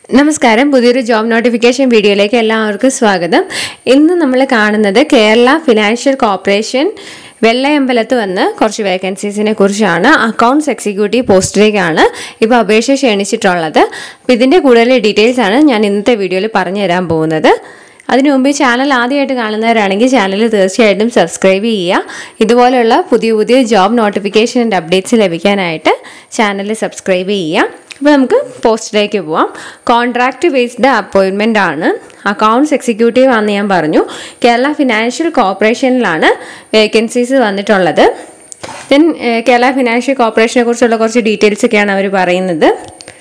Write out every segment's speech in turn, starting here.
നമസ്കാരം പുതിയൊരു job notification വീഡിയോയിലേക്ക് എല്ലാവർക്കും സ്വാഗതം ഇന്ന് നമ്മൾ കാണുന്നത് കേരള ഫിനാൻഷ്യൽ കോർപ്പറേഷൻ വെള്ളയമ്പലത്ത് വന്ന് കുറച്ച് വേക്കൻസീസിനെ കുറിച്ചാണ് അക്കൗണ്ട്സ് എക്സിക്യൂട്ടീവ് പോസ്റ്റിലേക്കാണ് ഇപ്പോൾ അപേക്ഷ ക്ഷണിച്ചിട്ടുള്ളത് അപ്പോൾ ഇതിൻ്റെ കൂടുതൽ ഡീറ്റെയിൽസ് ആണ് ഞാൻ ഇന്നത്തെ വീഡിയോയിൽ പറഞ്ഞു തരാൻ പോകുന്നത് അതിനു മുമ്പ് ഈ ചാനൽ ആദ്യമായിട്ട് കാണുന്നവരാണെങ്കിൽ ചാനൽ തീർച്ചയായിട്ടും സബ്സ്ക്രൈബ് ചെയ്യുക ഇതുപോലെയുള്ള പുതിയ പുതിയ ജോബ് നോട്ടിഫിക്കേഷൻ ആൻഡ് അപ്ഡേറ്റ്സ് ലഭിക്കാനായിട്ട് ചാനൽ സബ്സ്ക്രൈബ് ചെയ്യുക അപ്പോൾ നമുക്ക് പോസ്റ്റിലേക്ക് പോവാം കോൺട്രാക്റ്റ് ബേസ്ഡ് അപ്പോയിൻമെൻ്റ് ആണ് അക്കൗണ്ട്സ് എക്സിക്യൂട്ടീവ് ആണെന്ന് ഞാൻ പറഞ്ഞു കേരള ഫിനാൻഷ്യൽ കോർപ്പറേഷനിലാണ് വേക്കൻസീസ് വന്നിട്ടുള്ളത് ദെൻ കേരള ഫിനാൻഷ്യൽ കോർപ്പറേഷനെ കുറിച്ചുള്ള കുറച്ച് ഡീറ്റെയിൽസ് ഒക്കെയാണ് അവർ പറയുന്നത്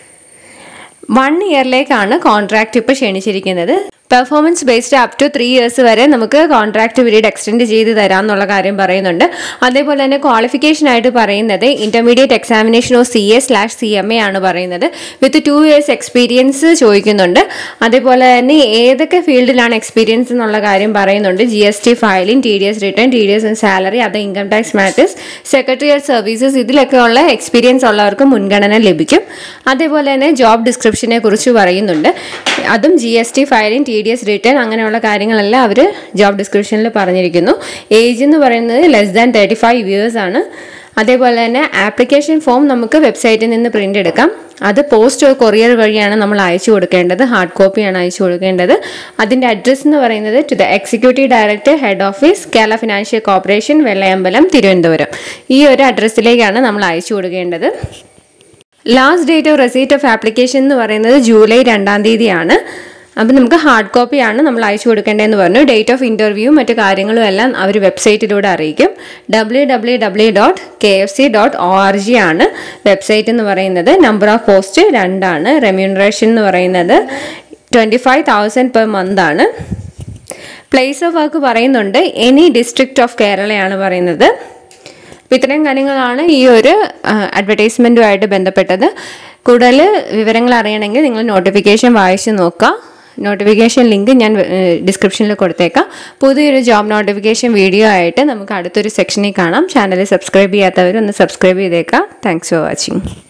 വൺ ഇയറിലേക്കാണ് കോൺട്രാക്റ്റ് ഇപ്പോൾ ക്ഷണിച്ചിരിക്കുന്നത് performance based up to three years വരെ നമുക്ക് കോൺട്രാക്ട് പീരീഡ് എക്സ്റ്റെൻഡ് ചെയ്ത് തരാം എന്നുള്ള കാര്യം പറയുന്നുണ്ട് അതേപോലെ തന്നെ ക്വാളിഫിക്കേഷൻ ആയിട്ട് പറയുന്നത് intermediate examination of C A slash C M A ആണ് പറയുന്നത് വിത്ത് ടു ഇയേഴ്സ് എക്സ്പീരിയൻസ് ചോദിക്കുന്നുണ്ട് അതേപോലെ തന്നെ ഏതൊക്കെ ഫീൽഡിലാണ് എക്സ്പീരിയൻസ് എന്നുള്ള കാര്യം പറയുന്നുണ്ട് G S T filing T D S return T D S salary അത് income tax matters secretarial services ഇതിലൊക്കെ ഉള്ള എക്സ്പീരിയൻസ് ഉള്ളവർക്ക് മുൻഗണന ലഭിക്കും അതേപോലെ തന്നെ ജോബ് ഡിസ്ക്രിപ്ഷനെ കുറിച്ച് പറയുന്നുണ്ട് അതും G S T filing T D S return അങ്ങനെയുള്ള കാര്യങ്ങളെല്ലാം അവർ ജോബ് ഡിസ്ക്രിപ്ഷനിൽ പറഞ്ഞിരിക്കുന്നു ഏജ് എന്ന് പറയുന്നത് less than thirty five years ആണ് അതേപോലെ തന്നെ ആപ്ലിക്കേഷൻ ഫോം നമുക്ക് വെബ്സൈറ്റിൽ നിന്ന് പ്രിൻ്റ് എടുക്കാം അത് പോസ്റ്റ് കൊറിയർ വഴിയാണ് നമ്മൾ അയച്ചു കൊടുക്കേണ്ടത് ഹാർഡ് കോപ്പിയാണ് അയച്ചു കൊടുക്കേണ്ടത് അതിൻ്റെ അഡ്രസ്സ് എന്ന് പറയുന്നത് to the executive director head office Kerala financial corporation Vellayambalam Thiruvananthapuram ഈ ഒരു അഡ്രസ്സിലേക്കാണ് നമ്മൾ അയച്ചു കൊടുക്കേണ്ടത് last date of receipt of application എന്ന് പറയുന്നത് ജൂലൈ രണ്ടാം തീയതിയാണ് അപ്പം നമുക്ക് ഹാർഡ് കോപ്പിയാണ് നമ്മൾ അയച്ചു കൊടുക്കേണ്ടതെന്ന് പറഞ്ഞു ഡേറ്റ് ഓഫ് ഇൻ്റർവ്യൂ മറ്റു കാര്യങ്ങളും എല്ലാം അവർ വെബ്സൈറ്റിലൂടെ അറിയിക്കും W W W dot K F C dot O R G ആണ് വെബ്സൈറ്റ് എന്ന് പറയുന്നത് നമ്പർ ഓഫ് പോസ്റ്റ് രണ്ടാണ് റെമ്യൂണറേഷൻ എന്ന് പറയുന്നത് twenty five thousand per month ആണ് പ്ലേസ് ഓഫ് വർക്ക് പറയുന്നുണ്ട് എനി ഡിസ്ട്രിക്റ്റ് ഓഫ് കേരളയാണ് പറയുന്നത് അപ്പോൾ ഇത്രയും കാര്യങ്ങളാണ് ഈ ഒരു അഡ്വർടൈസ്മെൻറ്റുമായിട്ട് ബന്ധപ്പെട്ടത് കൂടുതൽ വിവരങ്ങൾ അറിയണമെങ്കിൽ നിങ്ങൾ നോട്ടിഫിക്കേഷൻ വായിച്ച് നോക്കുക നോട്ടിഫിക്കേഷൻ ലിങ്ക് ഞാൻ ഡിസ്ക്രിപ്ഷനിൽ കൊടുത്തേക്കാം പുതിയൊരു ജോബ് നോട്ടിഫിക്കേഷൻ വീഡിയോ ആയിട്ട് നമുക്ക് അടുത്തൊരു സെക്ഷനിൽ കാണാം ചാനൽ സബ്സ്ക്രൈബ് ചെയ്യാത്തവർ ഒന്ന് സബ്സ്ക്രൈബ് ചെയ്തേക്കാം താങ്ക്സ് ഫോർ വാച്ചിങ്